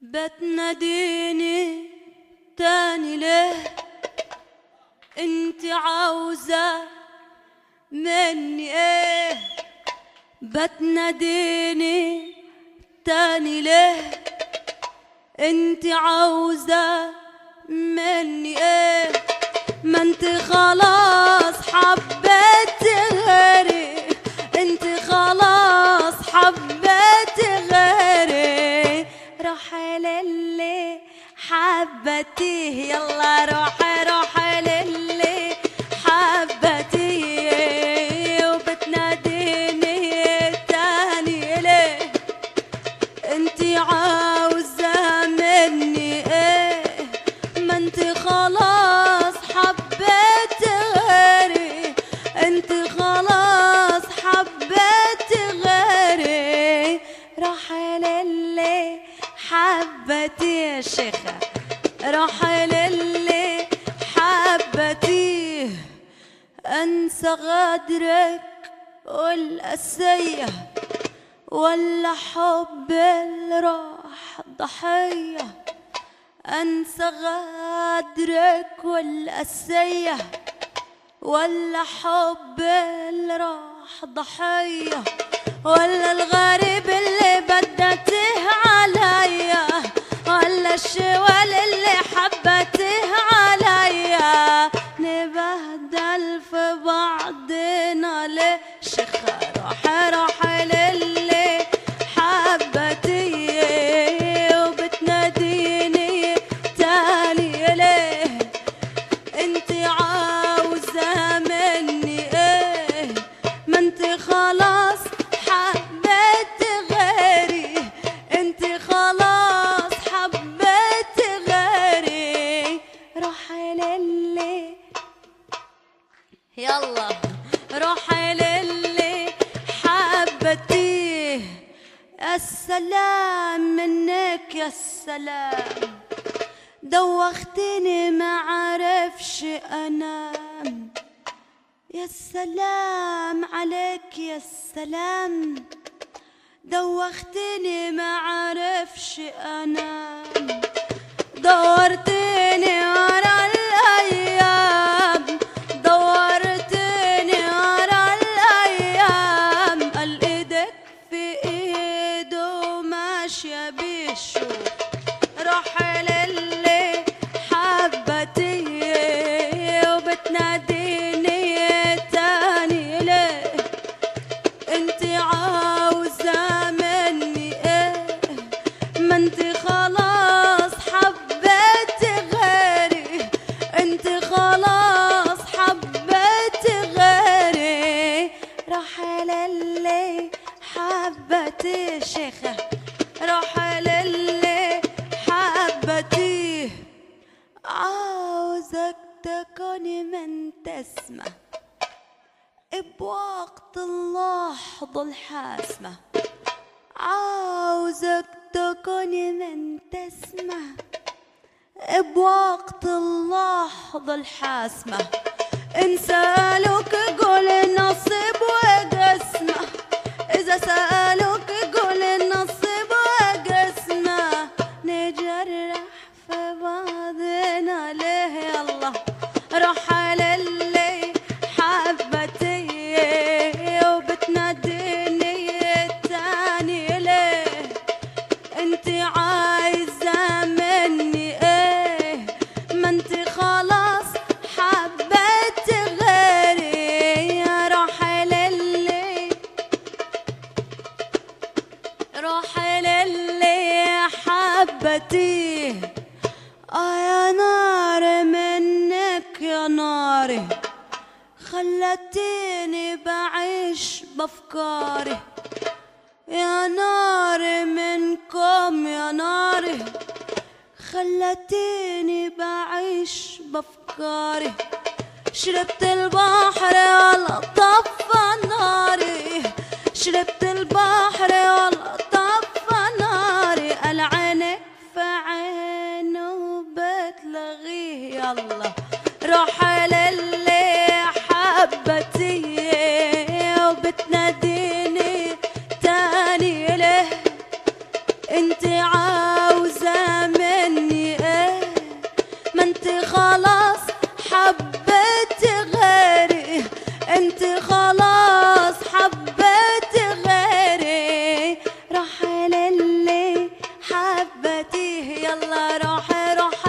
بتناديني تاني ليه انت عاوزة مني ايه بتناديني تاني ليه انت عاوزة مني ايه ما انت خلاص حبيت غيري انت خلاص حبيت غيري روح للي حبتيه يلا روح روح للي حبتيه وبتناديني تاني ليه انتي عاوزة مني ايه ما انتي خلاص حبيت غيري انتي خلاص حبيت غيري روح للي حبتي يا شيخة روح للي حبتي انسى غدرك والأسيه ولا حب اللي راح ضحية أنسى غدرك والأسية ولا حب اللي راح ضحية ولا الغريب اللي بدته عليا ولا الشوال اللي حبته عليا نبهدل في بعضنا ليه شيخة روح روح للي حبتي وبتناديني تاني ليه انت عاوزة مني ايه ما انت خلاص حبيت غيري انت خلاص حبيت غيري روح للي يلا روح للي حبتيه السلام منك يا السلام دوختني ما عرفش انام يا السلام عليك يا السلام دوختني ما عرفش انام دورتني ورا الايام دورتني ورا الايام قال ايدك في ايده ماشيه بيشوف روح للي حبتي وبتناديني تاني ليه انت عاوزة مني ايه ما انت خلاص حبيت غيري انت خلاص حبيت غيري روح للي حبتي شيخة روح للي حبتي عاوزك تكوني من تسمع بوقت اللحظة الحاسمة عاوزك تكوني من تسمع بوقت اللحظة الحاسمة إن سألوك قول نصيب وقسمة إذا سألوك قول نصيب وقسمة نجرح في بعضنا ليه يلا روح للي حبتي وبتناديني تاني ليه انت عايزة مني ايه ما انت خلاص حبيت غيري روح للي روح للي حبتي آه يا نار منك يا ناري خلتيني بعيش بافكاري يا ناري منكم يا ناري خلتيني بعيش بافكاري شربت البحر ولا طفى ناري شربت البحر ولا طفى ناري قال عينك في عينه بتلغيه يلا روح للي حبتي وبتناديني تاني ليه انت عاوزة انت خلاص حبيت غيري روح للي حبتيه يلا روح روح